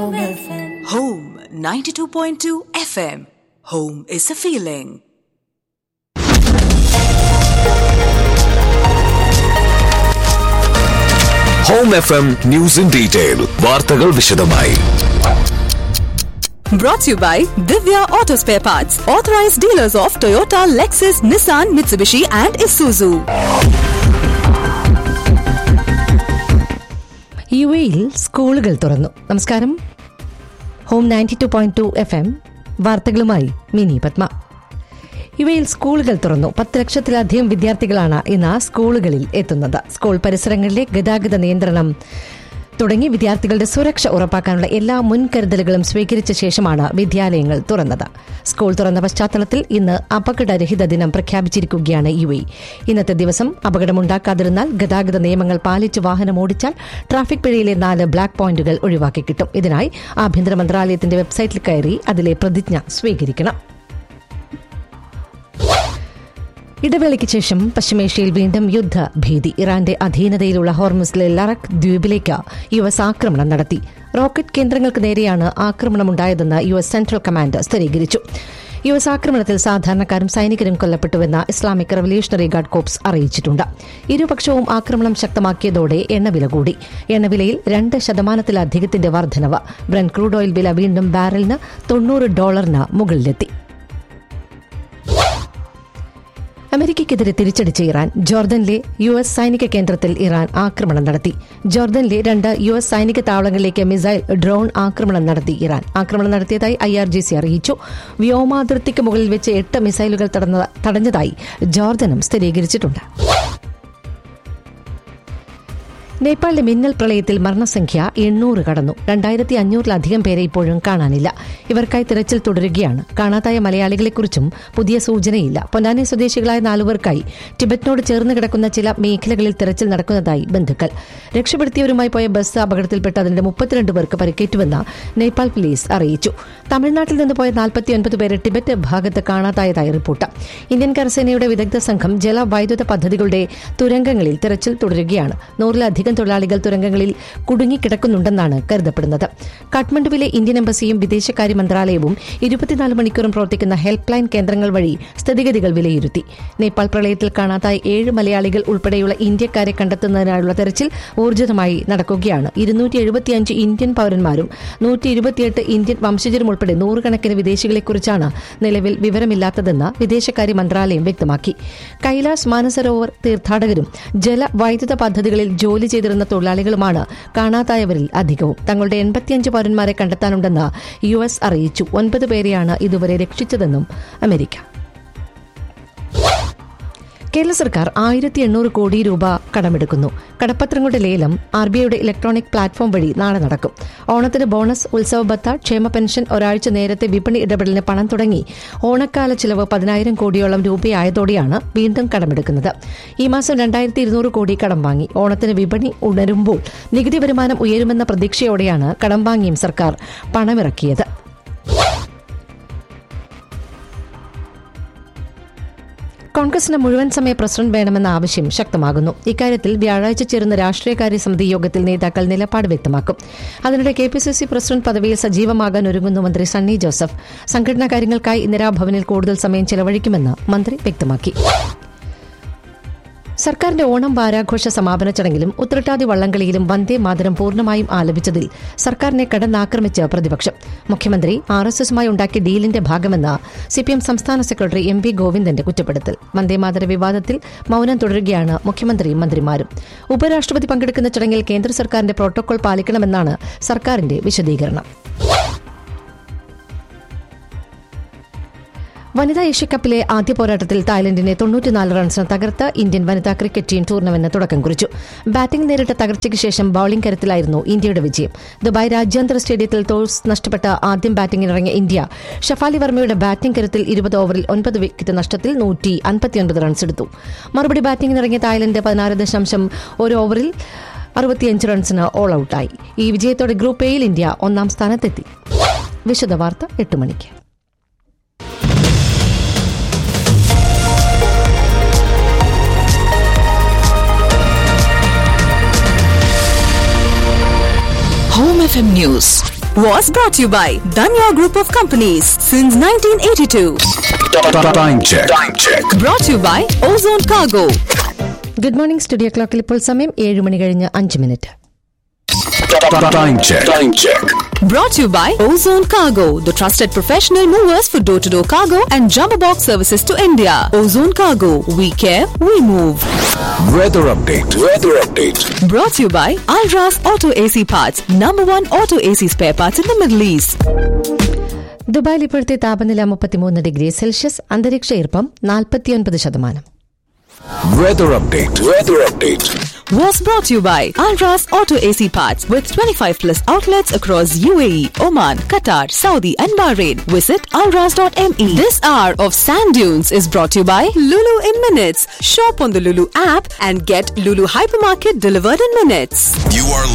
Home FM. Home 92.2 FM. Home is a feeling. Home F M news in detail വാർത്തകൾ വിശദമായി Brought to you by Divya Auto Spare Parts, authorized dealers of Toyota, Lexus, Nissan, Mitsubishi, and Isuzu. U എയിൽ സ്കൂളുകൾ തുറന്നു നമസ്കാരം home ninety two point two F M വാർത്തകളുമായി Mini Padma U എയിൽ സ്കൂളുകൾ തുറന്നു പത്ത് ലക്ഷത്തിലധികം വിദ്യാർത്ഥികളാണ് ഇന്ന് സ്കൂളുകളിൽ എത്തുന്നത് സ്കൂൾ പരിസരങ്ങളിലെ ഗതാഗത നിയന്ത്രണം തുടങ്ങി വിദ്യാർത്ഥികളുടെ സുരക്ഷ ഉറപ്പാക്കാനുള്ള എല്ലാ മുൻകരുതലുകളും സ്വീകരിച്ച ശേഷമാണ് വിദ്യാലയങ്ങൾ തുറന്നത് സ്കൂൾ തുറന്ന പശ്ചാത്തലത്തിൽ ഇന്ന് അപകടരഹിത ദിനം പ്രഖ്യാപിച്ചിരിക്കുകയാണ് യു എ ഇന്നത്തെ ദിവസം അപകടമുണ്ടാക്കാതിരുന്നാൽ ഗതാഗത നിയമങ്ങൾ പാലിച്ച് വാഹനം ഓടിച്ചാൽ ട്രാഫിക് പിഴയിലെ നാല് ബ്ലാക്ക് പോയിന്റുകൾ ഒഴിവാക്കി കിട്ടും ഇതിനായി ആഭ്യന്തര മന്ത്രാലയത്തിന്റെ വെബ്സൈറ്റിൽ കയറി അതിലെ പ്രതിജ്ഞ സ്വീകരിക്കണം ഇടവേളയ്ക്ക് ശേഷം പശ്ചിമേഷ്യയിൽ വീണ്ടും യുദ്ധഭീതി ഇറാന്റെ അധീനതയിലുള്ള ഹോർമുസിലെ ലറക് ദ്വീപിലേക്ക് യു എസ് ആക്രമണം നടത്തി റോക്കറ്റ് കേന്ദ്രങ്ങൾക്ക് നേരെയാണ് ആക്രമണമുണ്ടായതെന്ന് യു എസ് സെൻട്രൽ കമാൻഡ് സ്ഥിരീകരിച്ചു യു എസ് ആക്രമണത്തിൽ സാധാരണക്കാരും സൈനികരും കൊല്ലപ്പെട്ടുവെന്ന് ഇസ്ലാമിക് റവല്യൂഷണറി ഗാർഡ് കോപ്സ് അറിയിച്ചിട്ടുണ്ട് ഇരുപക്ഷവും ആക്രമണം ശക്തമാക്കിയതോടെ എണ്ണവില കൂടി എണ്ണവിലയിൽ രണ്ട് ശതമാനത്തിലധികത്തിന്റെ വർധനവ് ബ്രൻ ക്രൂഡ് ഓയിൽ വില വീണ്ടും ബാരലിന് തൊണ്ണൂറ് ഡോളറിന് മുകളിലെത്തി അമേരിക്കയ്ക്കെതിരെ തിരിച്ചടിച്ച ഇറാൻ ജോർദനിലെ യു എസ് സൈനിക കേന്ദ്രത്തിൽ ഇറാൻ ആക്രമണം നടത്തി ജോർദനിലെ രണ്ട് യു എസ് സൈനിക താവളങ്ങളിലേക്ക് മിസൈൽ ഡ്രോൺ ആക്രമണം നടത്തി ഇറാൻ ആക്രമണം നടത്തിയതായി ഐ ആർ ജി സി അറിയിച്ചു വ്യോമാതിർത്തിക്ക് മുകളിൽ വെച്ച് എട്ട് മിസൈലുകൾ തടഞ്ഞ- തടഞ്ഞതായി ജോർദനും സ്ഥിരീകരിച്ചിട്ടുണ്ട് നേപ്പാളിലെ മിന്നൽ പ്രളയത്തിൽ മരണസംഖ്യ എണ്ണൂറ് കടന്നു രണ്ടായിരത്തി അഞ്ഞൂറിലധികം പേരെ ഇപ്പോഴും കാണാനില്ല ഇവർക്കായി തിരച്ചിൽ തുടരുകയാണ് കാണാതായ മലയാളികളെക്കുറിച്ചും പുതിയ സൂചനയില്ല പൊന്നാനി സ്വദേശികളായ നാലുപേർക്കായി ടിബറ്റിനോട് ചേർന്ന് കിടക്കുന്ന ചില മേഖലകളിൽ തിരച്ചിൽ നടക്കുന്നതായി ബന്ധുക്കൾ രക്ഷപ്പെടുത്തിയവരുമായി പോയ ബസ് അപകടത്തിൽപ്പെട്ട് അതിന്റെ മുപ്പത്തിരണ്ട് പേർക്ക് പരിക്കേറ്റുവെന്ന് നേപ്പാൾ പോലീസ് അറിയിച്ചു തമിഴ്നാട്ടിൽ നിന്ന് പോയ നാൽപ്പത്തിയൊൻപത് പേരെ ടിബറ്റ് ഭാഗത്ത് കാണാതായതായി റിപ്പോർട്ട് ഇന്ത്യൻ കരസേനയുടെ വിദഗ്ധ സംഘം ജലവൈദ്യുത പദ്ധതികളുടെ തുരങ്കങ്ങളിൽ തിരച്ചിൽ തുടരുകയാണ് നൂറിലധികം തൊഴിലാളികൾ തുരങ്കങ്ങളിൽ കുടുങ്ങിക്കിടക്കുന്നുണ്ടെന്നാണ് കരുതപ്പെടുന്നത് കാഠ്മണ്ഡുവിലെ ഇന്ത്യൻ എംബസിയും വിദേശകാര്യ മന്ത്രാലയവും ഇരുപത്തിനാല് മണിക്കൂറും പ്രവർത്തിക്കുന്ന ഹെൽപ്പ് ലൈൻ കേന്ദ്രങ്ങൾ വഴി സ്ഥിതിഗതികൾ വിലയിരുത്തി നേപ്പാൾ പ്രളയത്തിൽ കാണാതായ ഏഴ് മലയാളികൾ ഉൾപ്പെടെയുള്ള ഇന്ത്യക്കാരെ കണ്ടെത്തുന്നതിനായുള്ള തെരച്ചിൽ ഊർജിതമായി നടക്കുകയാണ് ഇരുന്നൂറ്റി എഴുപത്തിയഞ്ച് ഇന്ത്യൻ പൌരന്മാരും നൂറ്റി ഇരുപത്തിയെട്ട് ഇന്ത്യൻ വംശജരും ഉൾപ്പെടെ നൂറുകണക്കിന് വിദേശികളെക്കുറിച്ചാണ് നിലവിൽ വിവരമില്ലാത്തതെന്ന് വിദേശകാര്യ മന്ത്രാലയം വ്യക്തമാക്കി കൈലാസ് മാനസരോവർ തീർത്ഥാടകരും ജലവൈദ്യുത പദ്ധതികളിൽ ജോലി ചെയ്തിരുന്ന തൊഴിലാളികളുമാണ് കാണാതായവരിൽ അധികവും തങ്ങളുടെ എൺപത്തിയഞ്ച് പൗരന്മാരെ കണ്ടെത്താനുണ്ടെന്ന് യു എസ് അറിയിച്ചു ഒൻപത് പേരെയാണ് ഇതുവരെ രക്ഷിച്ചതെന്നും അമേരിക്ക കേരള സർക്കാർ ആയിരത്തി എണ്ണൂറ് കോടി രൂപ കടമെടുക്കുന്നു കടപ്പത്രങ്ങളുടെ ലേലം ആർ ബി ഐയുടെ ഇലക്ട്രോണിക് പ്ലാറ്റ്ഫോം വഴി നാളെ നടക്കും ഓണത്തിന് ബോണസ് ഉത്സവ ബത്ത ക്ഷേമ പെൻഷൻ ഒരാഴ്ച നേരത്തെ വിപണി ഇടപെടലിന് പണം തുടങ്ങി ഓണക്കാല ചിലവ് പതിനായിരം കോടിയോളം രൂപയായതോടെയാണ് വീണ്ടും കടമെടുക്കുന്നത് ഈ മാസം രണ്ടായിരത്തി ഇരുന്നൂറ് കോടി കടം വാങ്ങി ഓണത്തിന് വിപണി ഉണരുമ്പോൾ നികുതി വരുമാനം ഉയരുമെന്ന പ്രതീക്ഷയോടെയാണ് കടം വാങ്ങിയും സർക്കാർ പണമിറക്കിയത് കോൺഗ്രസിന് മുഴുവൻ സമയ പ്രസിഡന്റ് വേണമെന്ന ആവശ്യം ശക്തമാകുന്നു ഇക്കാര്യത്തിൽ വ്യാഴാഴ്ച ചേരുന്ന രാഷ്ട്രീയകാര്യ സമിതി യോഗത്തിൽ നേതാക്കൾ നിലപാട് വ്യക്തമാക്കും അതിനിടെ K P C C president പദവിയിൽ സജീവമാകാൻ ഒരുങ്ങുന്നു മന്ത്രി സണ്ണി ജോസഫ് സംഘടനാ കാര്യങ്ങൾക്കായി ഇന്ദിരാഭവനിൽ കൂടുതൽ സമയം ചെലവഴിക്കുമെന്ന് മന്ത്രി വ്യക്തമാക്കി സർക്കാരിന്റെ ഓണം വാരാഘോഷ സമാപന ചടങ്ങിലും ഉത്രട്ടാതി വള്ളംകളിയിലും വന്ദേ മാതരം പൂർണ്ണമായും ആലപിച്ചതിൽ സർക്കാരിനെ കടന്നാക്രമിച്ച് പ്രതിപക്ഷം മുഖ്യമന്ത്രി ആർ എസ് എസുമായി ഉണ്ടാക്കിയ ഡീലിന്റെ ഭാഗമെന്ന് സിപിഎം സംസ്ഥാന സെക്രട്ടറി എം പി ഗോവിന്ദന്റെ കുറ്റപ്പെടുത്തൽ വന്ദേമാതര വിവാദത്തിൽ മൌനം തുടരുകയാണ് മുഖ്യമന്ത്രിയും മന്ത്രിമാരും ഉപരാഷ്ട്രപതി പങ്കെടുക്കുന്ന ചടങ്ങിൽ കേന്ദ്ര സർക്കാരിന്റെ പ്രോട്ടോകോൾ പാലിക്കണമെന്നാണ് സർക്കാരിന്റെ വിശദീകരണം വനിതാ ഏഷ്യക്കപ്പിലെ ആദ്യ പോരാട്ടത്തിൽ തായ്ലൻഡിനെ തൊണ്ണൂറ്റിനാല് റൺസിന് തകർത്ത് ഇന്ത്യൻ വനിതാ ക്രിക്കറ്റ് ടീം ടൂർണമെന്റിന് തുടക്കം കുറിച്ചു ബാറ്റിംഗ് നേരിട്ട തകർച്ചയ്ക്ക് ശേഷം ബൌളിംഗ് കരുത്തിലായിരുന്നു ഇന്ത്യയുടെ വിജയം ദുബായ് രാജ്യാന്തര സ്റ്റേഡിയത്തിൽ ടോസ് നഷ്ടപ്പെട്ട ആദ്യം ബാറ്റിംഗിനിറങ്ങിയ ഇന്ത്യ ഷഫാലി വർമ്മയുടെ ബാറ്റിംഗ് കരുത്തിൽ ഇരുപത് ഓവറിൽ ഒൻപത് വിക്കറ്റ് നഷ്ടത്തിൽ നൂറ്റി അൻപത്തിയൊൻപത് റൺസ് എടുത്തു മറുപടി ബാറ്റിംഗിനിറങ്ങിയ തായ്ലൻഡ് പതിനാറ് ദശാംശം ഒരു ഓവറിൽ അറുപത്തിയഞ്ച് റൺസിന് ഓൾ ഔട്ടായി ഈ വിജയത്തോടെ ഗ്രൂപ്പ് എയിൽ ഇന്ത്യ ഒന്നാം സ്ഥാനത്തെത്തി വിശദവാർത്ത എട്ട് മണിക്ക് Home FM News was brought to you by Danya Group of Companies since 1982. Time check. Time check. Brought to you by Ozone Cargo. Good morning studio ക്ലോക്കിൽ ഇപ്പോൾ സമയം ഏഴ് മണി കഴിഞ്ഞ് അഞ്ച് മിനിറ്റ് Time check. Time check. Brought to you by Ozone Cargo, the trusted professional movers for door to door cargo and jumbo box services to India. Ozone Cargo, we care, we move. Weather update. Weather update. Brought to you by Alras Auto AC Parts, number one auto AC spare parts in the Middle East. ദുബായിൽ ഇപ്പോഴത്തെ താപനില മുപ്പത്തിമൂന്ന് degree Celsius അന്തരീക്ഷ ഈർപ്പം നാൽപ്പത്തിയൊൻപത് ശതമാനം Weather update. Weather update. Was brought to you by Alras Auto AC Parts with 25 plus outlets across UAE, Oman, Qatar, Saudi, and Bahrain. Visit alras.me. This hour of Sand Dunes is brought to you by Lulu in Minutes. Shop on the Lulu app and get Lulu Hypermarket delivered in minutes. You are